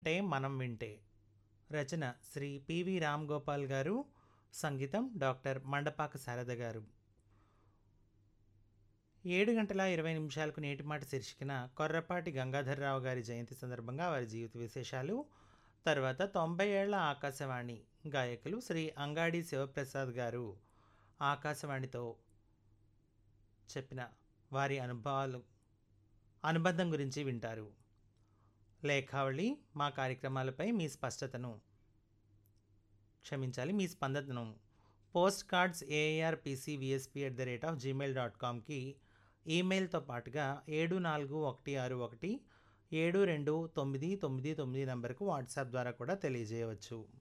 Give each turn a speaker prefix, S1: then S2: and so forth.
S1: అంటే మనం వింటే రచన శ్రీ పివి రామ్ గోపాల్ గారు సంగీతం డాక్టర్ మండపాక శారద గారు ఏడు గంటల ఇరవై నిమిషాలకు నేటి మాట శీర్షికన కొర్రపాటి గంగాధర్రావు గారి జయంతి సందర్భంగా వారి జీవిత విశేషాలు తర్వాత తొంభై ఏళ్ల ఆకాశవాణి గాయకులు శ్రీ అంగాడి శివప్రసాద్ గారు ఆకాశవాణితో చెప్పిన వారి అనుభవాలు అనుబంధం గురించి వింటారు లేఖావళి మా కార్యక్రమాలపై మీ స్పష్టతను క్షమించాలి మీ స్పందనను post cards A R P C V S P at the rate of Gmail dot కామ్కి ఈమెయిల్తో పాటుగా ఏడు నాలుగు ఒకటి ఆరు ఒకటి ఏడు రెండు తొమ్మిది తొమ్మిది తొమ్మిది నంబర్కు వాట్సాప్ ద్వారా కూడా తెలియజేయవచ్చు